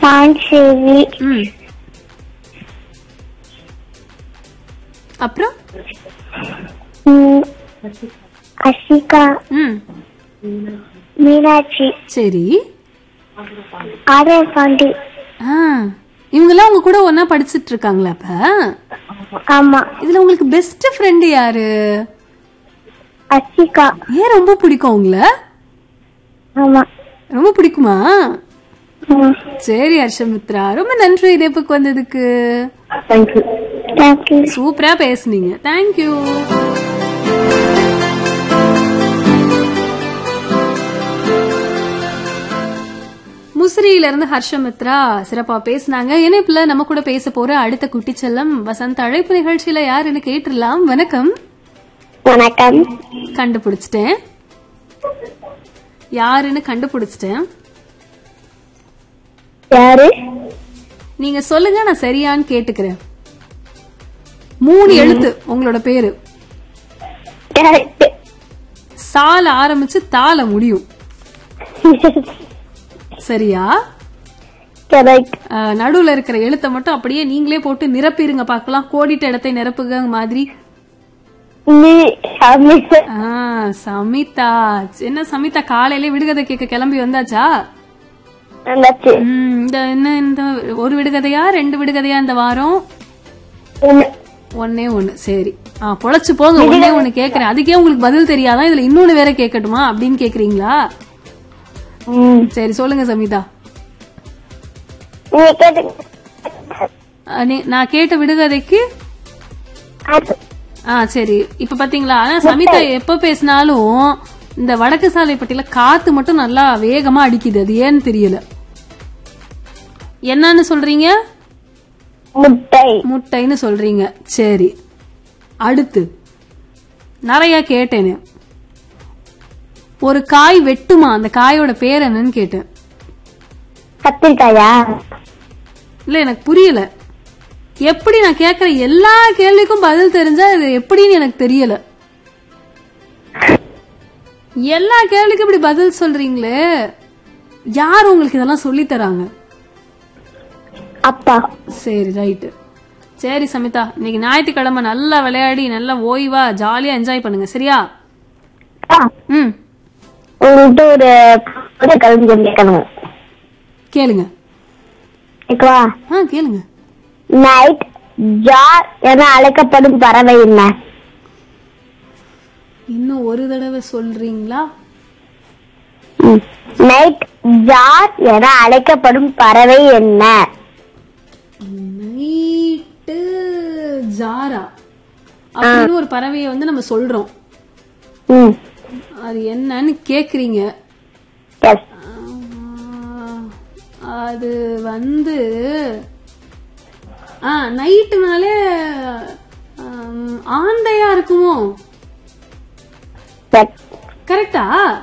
பாண்டிச்சேரி ம் அப்புறம் ம், அசிகா ம் மீனாட்சி சரி ஆர்ஆர் பாண்டி ஆ இவங்கெல்லாம் உங்க கூட ஒண்ணா படிச்சிட்டு இருக்காங்களா அப்ப ஆமா இதுல உங்களுக்கு பெஸ்ட் ஃப்ரெண்ட் யாரு அசிகா ஏன் ரொம்ப பிடிக்கும் உங்கள ஆமா ரொம்ப பிடிக்குமா ம் சரி ஹர்ஷமித்ரா ரொம்ப நன்றி இணைப்புக்கு வந்ததுக்கு தேங்க்யூ தேங்க்யூ சூப்பரா பேசுனீங்க தேங்க்யூ முசிறியில இருந்து ஹர்ஷமித்ரா சிறப்பா பேசுனாங்க இணைப்புல நம்ம கூட பேச போற அடுத்த குட்டி செல்லம் வசந்த் அழைப்பு நிகழ்ச்சியில யாருன்னு கேட்டுடலாம் வணக்கம் வணக்கம் கண்டுபிடிச்சிட்டேன் யாருன்னு கண்டுபிடிச்சிட்டேன் யாரு நீங்க சொல்லுங்க நான் சரியான்னு கேட்டுக்கிறேன் மூணு எழுத்து உங்களோட பேரு கரெக்ட் சால ஆரம்பிச்சு தால முடியும் சரியா கரெக்ட் அஹ், நடுவுல இருக்கிற எழுத்தை மட்டும் அப்படியே நீங்களே போட்டு நிரப்பிருங்க பார்க்கலாம் கோடிட்ட இடத்தை நிரப்புக மாதிரி நீ அமித் ஆ, சமிதா என்ன சமிதா காலையில விடுகதை கேட்க கிளம்பி வந்தாச்சா வந்தாச்சு ம், இந்த என்ன இந்த ஒரு விடுகதையா ரெண்டு விடுகதையா இந்த வாரம் ஒண்ணு. ஒன்னே ஒண்ணு சரி ஆ பொழைச்சு போங்க ஒன்னே ஒண்ணு கேக்குறேன் அதுக்கே உங்களுக்கு பதில் தெரியாதான் இதுல இன்னொன்னு வேற கேட்கட்டுமா அப்படின்னு கேக்குறீங்களா ம். சரி சொல்லுங்க சமிதா நீங்க கேட்டு அஹ், நீ- நான் கேட்ட விடுகதைக்கு அது. ஆ சரி இப்ப பாத்தீங்களா ஆனா சமிதா எப்ப பேசினாலும் இந்த வடக்கு சாலைப்பட்டியில காத்து மட்டும் நல்லா வேகமா அடிக்குது அது ஏன்னு தெரியல என்னன்னு சொல்றீங்க முட்டை முட்டைன்னு சொல்றீங்க சரி அடுத்து நிறைய கேட்டேனே ஒரு காய் வெட்டுமா அந்த காயோட பேர் என்னன்னு கேட்டேன் கத்திரிக்காயா இல்ல எனக்கு புரியல எப்படி நான் கேக்குற எல்லா கேள்விக்கும் பதில் தெரிஞ்சா இது எப்படின்னு எனக்கு தெரியல எல்லா கேள்விக்கும் இப்படி பதில் சொல்றீங்களே யார் உங்களுக்கு இதெல்லாம் சொல்லி தராங்க அப்பா சரி ரைட்டு சரி சமிதா இன்னைக்கு ஞாயிற்றுக்கிழமை நல்லா விளையாடி நல்லா ஓய்வா ஜாலியா என்ஜாய் பண்ணுங்க சரியா ஆ, ம் உங்கள்கிட்ட ஒரு ஒரு கல்வி கேட்கணும் கேளுங்க கேட்கவா ஆ கேளுங்க நைட் ஜார் என அழைக்கப்படும் பறவை என்ன இன்னும் ஒரு தடவை சொல்றீங்களா நைட் ஜார் என அழைக்கப்படும் பறவை என்ன நைட்டு ஜாரா அப்படின்னு ஒரு பறவையை வந்து நம்ம சொல்றோம் ம் அது என்னன்னு கேக்குறீங்க எஸ் ஆஹ், அது வந்து ஆ நைட்டுனாலே ஆம், ஆந்தையா இருக்குமோ எஸ் கரெக்டா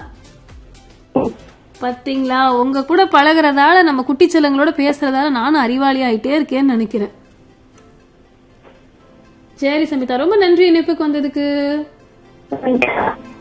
பாத்தீங்களா உங்க கூட பழகுறதால நம்ம குட்டி செல்லங்களோட பேசுறதால நானும் அறிவாளி ஆயிட்டே இருக்கேன்னு நினைக்கிறேன் சரி சமிதா ரொம்ப நன்றி இணைப்புக்கு வந்ததுக்கு Thank you.